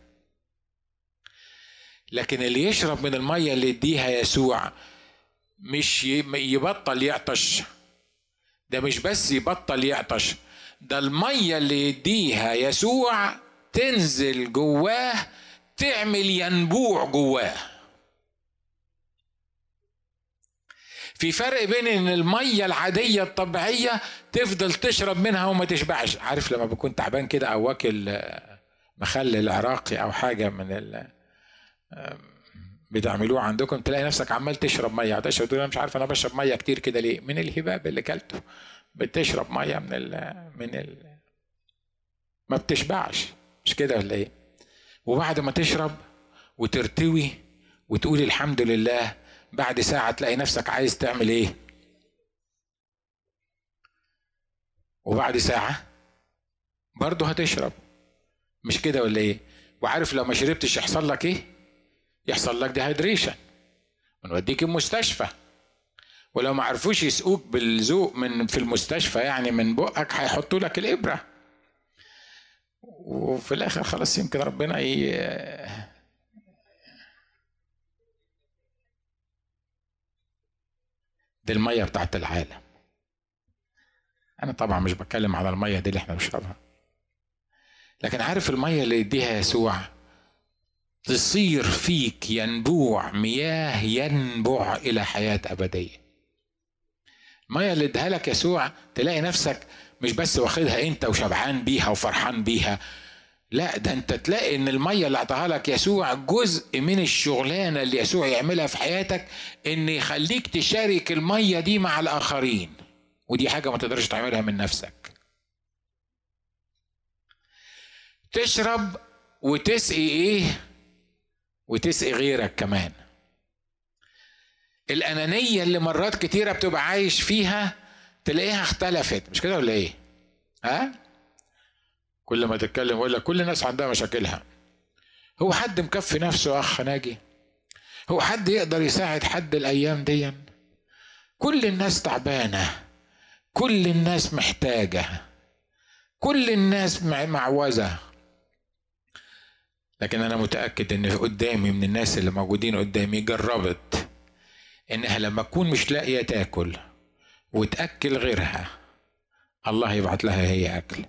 لكن اللي يشرب من الميه اللي يديها يسوع مش يبطل يعطش ده مش بس يبطل يعطش ده المية اللي يديها يسوع تنزل جواه تعمل ينبوع جواه في فرق بين ان الميه العاديه الطبيعيه تفضل تشرب منها وما تشبعش عارف لما بكون تعبان كده او واكل مخلل عراقي او حاجه من ال بتعملوه عندكم تلاقي نفسك عمال تشرب ميه تشرب تقول انا مش عارف انا بشرب ميه كتير كده ليه من الهباب اللي كلته بتشرب ميه من ال من ال ما بتشبعش مش كده ولا ايه وبعد ما تشرب وترتوي وتقول الحمد لله بعد ساعة تلاقي نفسك عايز تعمل ايه وبعد ساعة برضه هتشرب مش كده ولا ايه وعارف لو ما شربتش يحصل لك ايه يحصل لك ديهايدريشن ونوديك المستشفى ولو ما عرفوش يسقوك بالذوق من في المستشفى يعني من بقك هيحطوا لك الابره وفي الاخر خلاص يمكن ربنا ي... دي الميه بتاعت العالم انا طبعا مش بتكلم على الميه دي اللي احنا بنشربها لكن عارف الميه اللي يديها يسوع تصير فيك ينبوع مياه ينبع الى حياه ابديه الميه اللي اديها لك يسوع تلاقي نفسك مش بس واخدها انت وشبعان بيها وفرحان بيها لا ده انت تلاقي ان الميه اللي اعطاها لك يسوع جزء من الشغلانه اللي يسوع يعملها في حياتك ان يخليك تشارك الميه دي مع الاخرين ودي حاجه ما تقدرش تعملها من نفسك تشرب وتسقي ايه وتسقي غيرك كمان الانانيه اللي مرات كتيره بتبقى عايش فيها تلاقيها اختلفت مش كده ولا ايه ها كل ما تتكلم يقول لك كل الناس عندها مشاكلها هو حد مكفي نفسه اخ ناجي هو حد يقدر يساعد حد الايام دي كل الناس تعبانه كل الناس محتاجه كل الناس معوزه لكن انا متاكد ان قدامي من الناس اللي موجودين قدامي جربت انها لما تكون مش لاقيه تاكل وتاكل غيرها الله يبعت لها هي اكل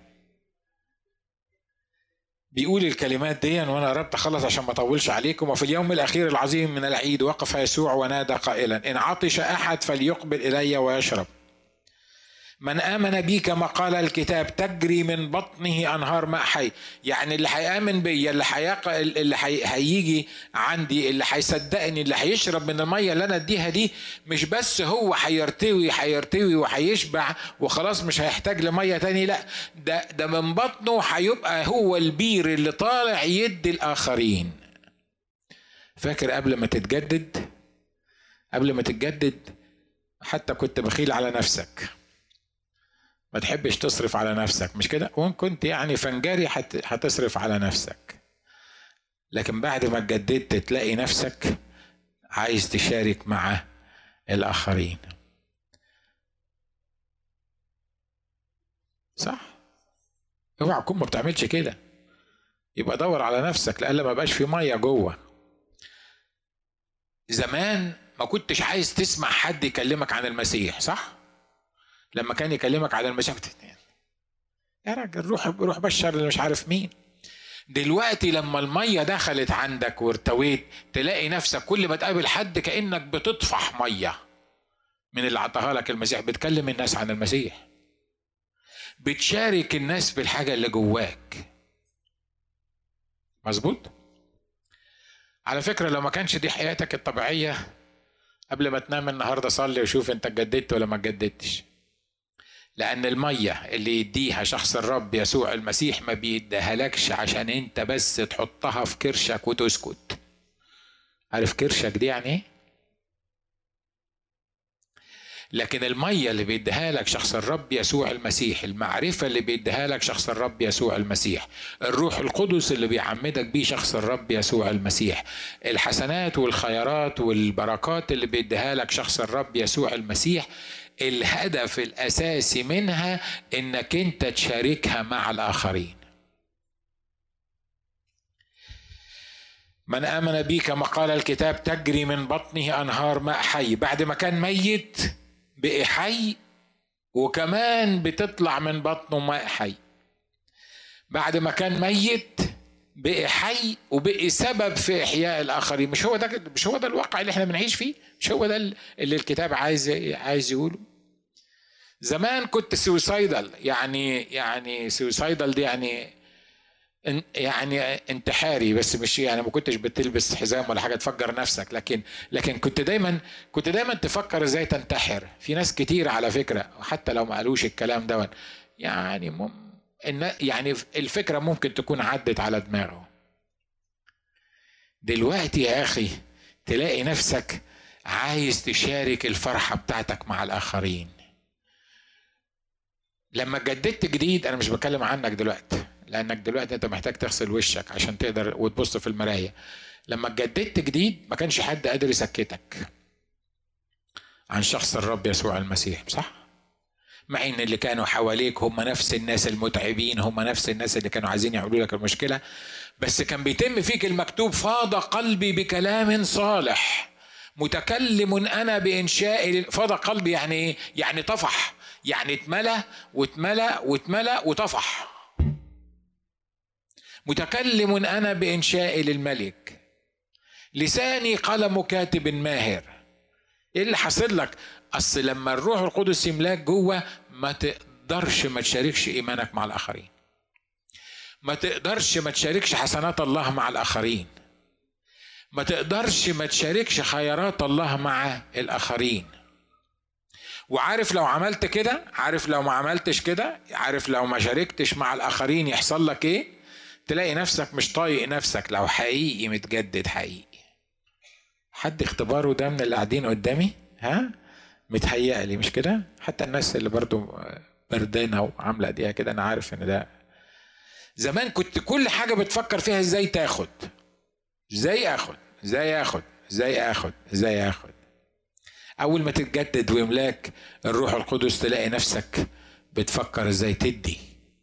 بيقول الكلمات دي وانا قربت اخلص عشان ما اطولش عليكم وفي اليوم الاخير العظيم من العيد وقف يسوع ونادى قائلا ان عطش احد فليقبل الي ويشرب من آمن بي كما قال الكتاب تجري من بطنه أنهار ماء حي يعني اللي هيآمن بيا اللي حيق... اللي حي... هيجي عندي اللي هيصدقني اللي هيشرب من المية اللي أنا أديها دي مش بس هو هيرتوي هيرتوي وهيشبع وخلاص مش هيحتاج لمية تاني لا ده ده من بطنه هيبقى هو البير اللي طالع يدي الآخرين فاكر قبل ما تتجدد قبل ما تتجدد حتى كنت بخيل على نفسك ما تحبش تصرف على نفسك مش كده وان كنت يعني فنجاري هتصرف على نفسك لكن بعد ما اتجددت تلاقي نفسك عايز تشارك مع الاخرين صح اوعى تكون ما بتعملش كده يبقى دور على نفسك لألا ما بقاش في ميه جوه زمان ما كنتش عايز تسمع حد يكلمك عن المسيح صح لما كان يكلمك على المسيح يا راجل روح روح بشر اللي مش عارف مين دلوقتي لما الميه دخلت عندك وارتويت تلاقي نفسك كل ما تقابل حد كانك بتطفح ميه من اللي عطاها لك المسيح بتكلم الناس عن المسيح بتشارك الناس بالحاجه اللي جواك مظبوط على فكره لو ما كانش دي حياتك الطبيعيه قبل ما تنام النهارده صلي وشوف انت اتجددت ولا ما اتجددتش لأن المية اللي يديها شخص الرب يسوع المسيح ما بيديها لكش عشان أنت بس تحطها في كرشك وتسكت. عارف كرشك دي يعني إيه؟ لكن المية اللي بيديها لك شخص الرب يسوع المسيح المعرفة اللي بيديها لك شخص الرب يسوع المسيح الروح القدس اللي بيعمدك بيه شخص الرب يسوع المسيح الحسنات والخيرات والبركات اللي بيديها لك شخص الرب يسوع المسيح الهدف الاساسي منها انك انت تشاركها مع الاخرين من امن بي كما قال الكتاب تجري من بطنه انهار ماء حي بعد ما كان ميت بقي حي وكمان بتطلع من بطنه ماء حي بعد ما كان ميت بقي حي وبقي سبب في احياء الاخرين مش هو ده مش هو ده الواقع اللي احنا بنعيش فيه مش هو ده اللي الكتاب عايز عايز يقوله زمان كنت سويسايدال يعني يعني سويسايدال دي يعني يعني انتحاري بس مش يعني ما كنتش بتلبس حزام ولا حاجه تفجر نفسك لكن لكن كنت دايما كنت دايما تفكر ازاي تنتحر في ناس كتير على فكره وحتى لو ما قالوش الكلام ده يعني مم يعني الفكره ممكن تكون عدت على دماغه دلوقتي يا اخي تلاقي نفسك عايز تشارك الفرحه بتاعتك مع الاخرين لما جددت جديد انا مش بتكلم عنك دلوقتي لانك دلوقتي انت محتاج تغسل وشك عشان تقدر وتبص في المرايه لما جددت جديد ما كانش حد قادر يسكتك عن شخص الرب يسوع المسيح صح مع ان اللي كانوا حواليك هم نفس الناس المتعبين هم نفس الناس اللي كانوا عايزين يعملوا لك المشكله بس كان بيتم فيك المكتوب فاض قلبي بكلام صالح متكلم انا بانشاء فاض قلبي يعني ايه يعني طفح يعني اتملى واتملى واتملى وطفح متكلم انا بانشاء للملك لساني قلم كاتب ماهر ايه اللي حاصل لك اصل لما الروح القدس يملاك جوه ما تقدرش ما تشاركش ايمانك مع الاخرين ما تقدرش ما تشاركش حسنات الله مع الاخرين ما تقدرش ما تشاركش خيرات الله مع الاخرين وعارف لو عملت كده عارف لو ما عملتش كده عارف لو ما شاركتش مع الاخرين يحصل لك ايه تلاقي نفسك مش طايق نفسك لو حقيقي متجدد حقيقي حد اختباره ده من اللي قاعدين قدامي ها متهيألي مش كده حتى الناس اللي برضو بردانة وعاملة ايديها كده انا عارف ان ده زمان كنت كل حاجة بتفكر فيها ازاي تاخد ازاي اخد ازاي اخد ازاي اخد ازاي اخد اول ما تتجدد ويملاك الروح القدس تلاقي نفسك بتفكر ازاي تدي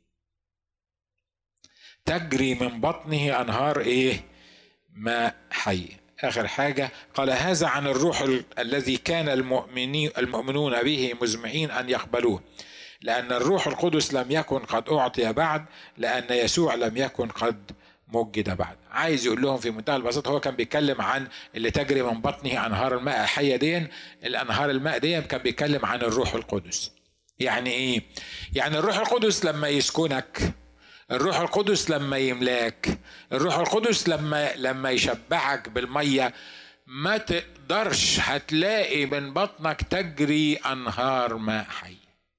تجري من بطنه انهار ايه ماء حي اخر حاجه قال هذا عن الروح الذي كان المؤمنين المؤمنون به مزمعين ان يقبلوه لان الروح القدس لم يكن قد اعطي بعد لان يسوع لم يكن قد مجد بعد عايز يقول لهم في منتهى البساطه هو كان بيتكلم عن اللي تجري من بطنه انهار الماء الحيه دي الانهار الماء دي كان بيتكلم عن الروح القدس يعني ايه يعني الروح القدس لما يسكنك الروح القدس لما يملاك الروح القدس لما لما يشبعك بالميه ما تقدرش هتلاقي من بطنك تجري انهار ماء حي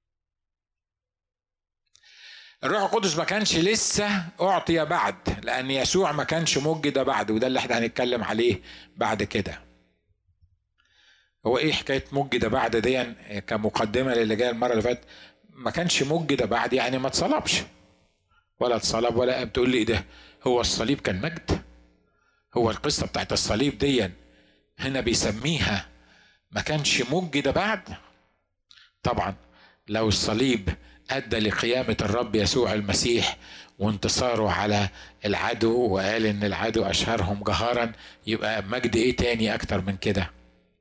الروح القدس ما كانش لسه اعطي بعد لان يسوع ما كانش مجد بعد وده اللي احنا هنتكلم عليه بعد كده هو ايه حكايه مجد بعد دي كمقدمه للي جاي المره اللي فاتت ما كانش مجد بعد يعني ما اتصلبش ولا اتصلب ولا بتقول لي ايه ده هو الصليب كان مجد هو القصه بتاعت الصليب دي هنا بيسميها ما كانش مجد بعد طبعا لو الصليب ادى لقيامه الرب يسوع المسيح وانتصاره على العدو وقال ان العدو اشهرهم جهارا يبقى مجد ايه تاني اكتر من كده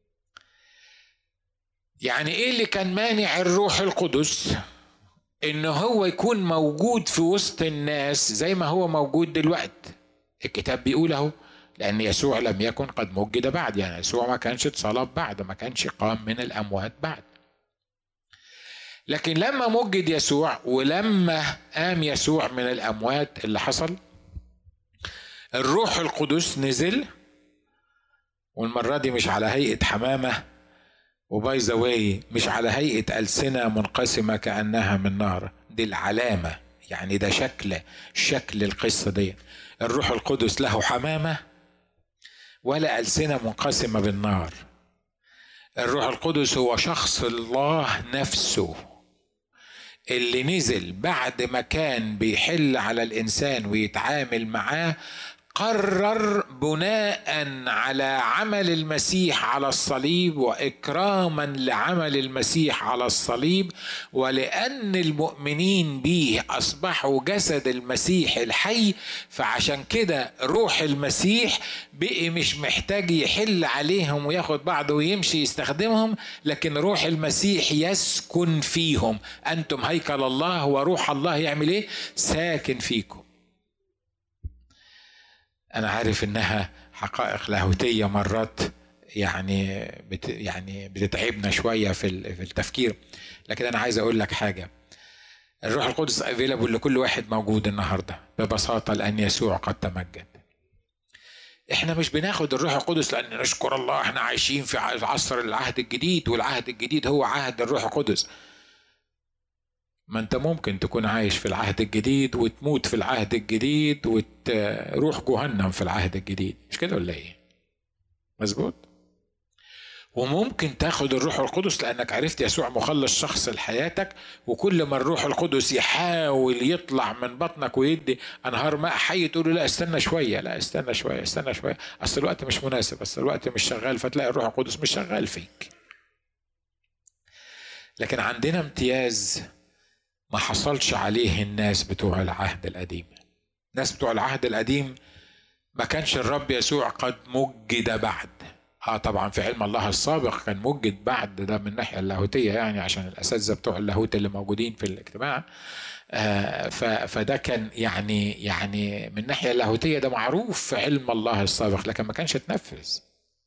يعني ايه اللي كان مانع الروح القدس ان هو يكون موجود في وسط الناس زي ما هو موجود دلوقتي الكتاب بيقول اهو لان يسوع لم يكن قد مجد بعد يعني يسوع ما كانش اتصلب بعد ما كانش قام من الاموات بعد لكن لما مجد يسوع ولما قام يسوع من الاموات اللي حصل الروح القدس نزل والمره دي مش على هيئه حمامه وباي ذا واي مش على هيئه السنه منقسمه كانها من نار دي العلامه يعني ده شكل شكل القصه دي الروح القدس له حمامه ولا السنه منقسمه بالنار الروح القدس هو شخص الله نفسه اللي نزل بعد ما كان بيحل على الانسان ويتعامل معاه قرر بناء على عمل المسيح على الصليب واكراما لعمل المسيح على الصليب ولان المؤمنين به اصبحوا جسد المسيح الحي فعشان كده روح المسيح بقي مش محتاج يحل عليهم وياخد بعضه ويمشي يستخدمهم لكن روح المسيح يسكن فيهم انتم هيكل الله وروح الله يعمل ايه ساكن فيكم انا عارف انها حقائق لاهوتيه مرات يعني بت يعني بتتعبنا شويه في في التفكير لكن انا عايز اقول لك حاجه الروح القدس افيلابل لكل واحد موجود النهارده ببساطه لان يسوع قد تمجد احنا مش بناخد الروح القدس لان نشكر الله احنا عايشين في عصر العهد الجديد والعهد الجديد هو عهد الروح القدس ما انت ممكن تكون عايش في العهد الجديد وتموت في العهد الجديد وتروح جهنم في العهد الجديد مش كده ولا ايه مظبوط وممكن تاخد الروح القدس لانك عرفت يسوع مخلص شخص لحياتك وكل ما الروح القدس يحاول يطلع من بطنك ويدي انهار ماء حي تقول له لا استنى شويه لا استنى شويه استنى شويه اصل الوقت مش مناسب اصل الوقت مش شغال فتلاقي الروح القدس مش شغال فيك لكن عندنا امتياز ما حصلش عليه الناس بتوع العهد القديم الناس بتوع العهد القديم ما كانش الرب يسوع قد مجد بعد اه طبعا في علم الله السابق كان مجد بعد ده من الناحيه اللاهوتيه يعني عشان الاساتذه بتوع اللاهوت اللي موجودين في الاجتماع آه فده كان يعني يعني من الناحيه اللاهوتيه ده معروف في علم الله السابق لكن ما كانش اتنفذ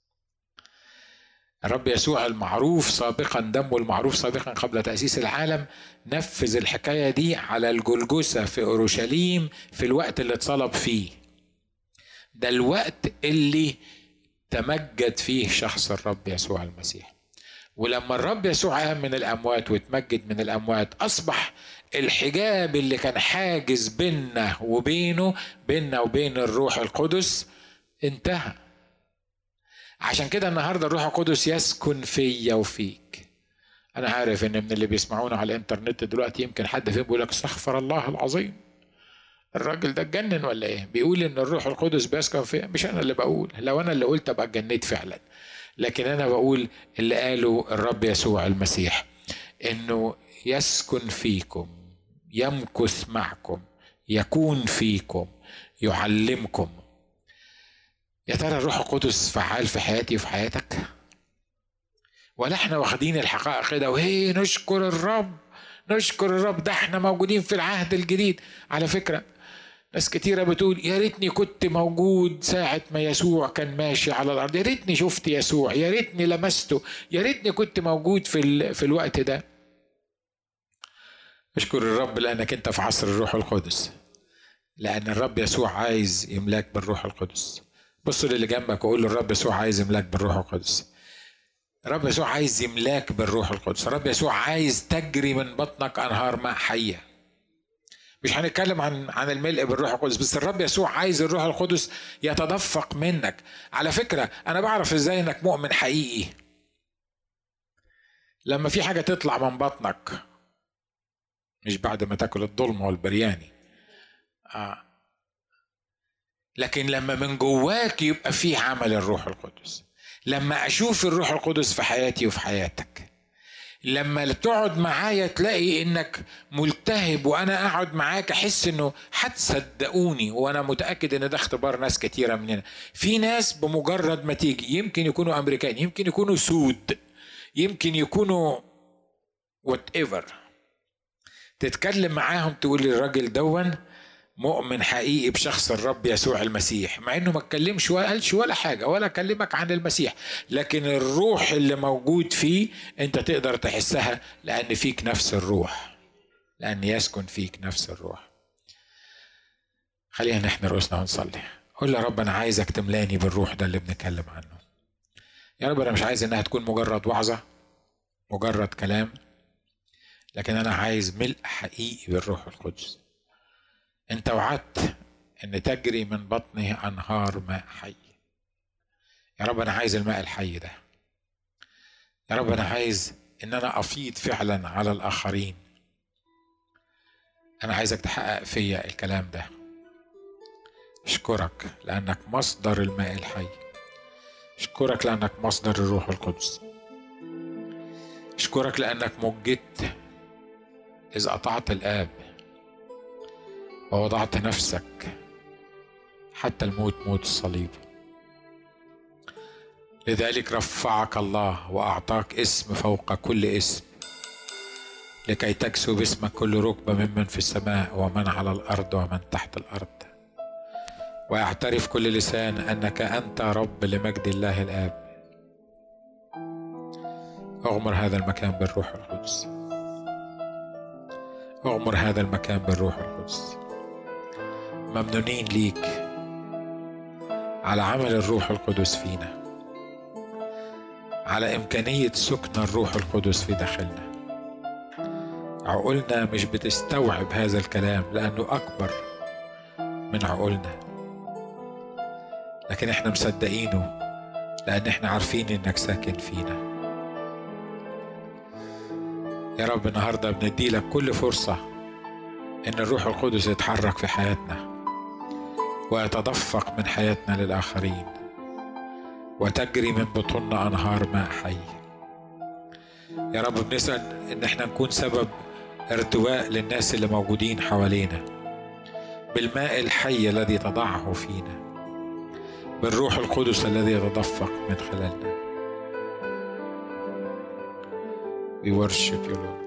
الرب يسوع المعروف سابقا دمه المعروف سابقا قبل تأسيس العالم نفذ الحكاية دي على الجلجسة في أورشليم في الوقت اللي اتصلب فيه ده الوقت اللي تمجد فيه شخص الرب يسوع المسيح ولما الرب يسوع قام من الأموات وتمجد من الأموات أصبح الحجاب اللي كان حاجز بيننا وبينه بيننا وبين الروح القدس انتهى عشان كده النهارده الروح القدس يسكن فيا وفيك انا عارف ان من اللي بيسمعونا على الانترنت دلوقتي يمكن حد فيهم بيقول لك استغفر الله العظيم الراجل ده اتجنن ولا ايه بيقول ان الروح القدس بيسكن فيا مش انا اللي بقول لو انا اللي قلت ابقى اتجنيت فعلا لكن انا بقول اللي قاله الرب يسوع المسيح انه يسكن فيكم يمكث معكم يكون فيكم يعلمكم يا ترى الروح القدس فعال في حياتي وفي حياتك ولا احنا واخدين الحقائق كده وهي نشكر الرب نشكر الرب ده احنا موجودين في العهد الجديد على فكره ناس كتيرة بتقول يا ريتني كنت موجود ساعة ما يسوع كان ماشي على الأرض يا ريتني شفت يسوع يا ريتني لمسته يا ريتني كنت موجود في, في الوقت ده اشكر الرب لأنك أنت في عصر الروح القدس لأن الرب يسوع عايز يملاك بالروح القدس بص للي جنبك وقول له الرب يسوع عايز يملاك بالروح القدس الرب يسوع عايز يملاك بالروح القدس الرب يسوع عايز تجري من بطنك انهار ماء حيه مش هنتكلم عن عن الملء بالروح القدس بس الرب يسوع عايز الروح القدس يتدفق منك على فكره انا بعرف ازاي انك مؤمن حقيقي لما في حاجه تطلع من بطنك مش بعد ما تاكل الضلمه والبرياني آه. لكن لما من جواك يبقى في عمل الروح القدس لما اشوف الروح القدس في حياتي وفي حياتك لما تقعد معايا تلاقي انك ملتهب وانا اقعد معاك احس انه هتصدقوني وانا متاكد ان ده اختبار ناس كتيره مننا في ناس بمجرد ما تيجي يمكن يكونوا امريكان يمكن يكونوا سود يمكن يكونوا وات ايفر تتكلم معاهم تقول للراجل دون مؤمن حقيقي بشخص الرب يسوع المسيح مع انه ما اتكلمش ولا قالش ولا حاجه ولا كلمك عن المسيح لكن الروح اللي موجود فيه انت تقدر تحسها لان فيك نفس الروح لان يسكن فيك نفس الروح خلينا نحن رؤوسنا ونصلي قول يا رب انا عايزك تملاني بالروح ده اللي بنتكلم عنه يا رب انا مش عايز انها تكون مجرد وعظه مجرد كلام لكن انا عايز ملء حقيقي بالروح القدس انت وعدت ان تجري من بطنه انهار ماء حي يا رب انا عايز الماء الحي ده يا رب انا عايز ان انا افيض فعلا على الاخرين انا عايزك تحقق فيا الكلام ده اشكرك لانك مصدر الماء الحي اشكرك لانك مصدر الروح القدس اشكرك لانك مجدت اذ اطعت الاب ووضعت نفسك حتى الموت موت الصليب لذلك رفعك الله واعطاك اسم فوق كل اسم لكي تكسو باسمك كل ركبه ممن في السماء ومن على الارض ومن تحت الارض ويعترف كل لسان انك انت رب لمجد الله الاب اغمر هذا المكان بالروح القدس اغمر هذا المكان بالروح القدس ممنونين ليك على عمل الروح القدس فينا على إمكانية سكن الروح القدس في داخلنا عقولنا مش بتستوعب هذا الكلام لأنه أكبر من عقولنا لكن احنا مصدقينه لأن احنا عارفين إنك ساكن فينا يا رب النهارده بندي لك كل فرصة إن الروح القدس يتحرك في حياتنا ويتدفق من حياتنا للآخرين وتجري من بطوننا أنهار ماء حي يا رب بنسأل إن احنا نكون سبب ارتواء للناس اللي موجودين حوالينا بالماء الحي الذي تضعه فينا بالروح القدس الذي يتدفق من خلالنا We worship you Lord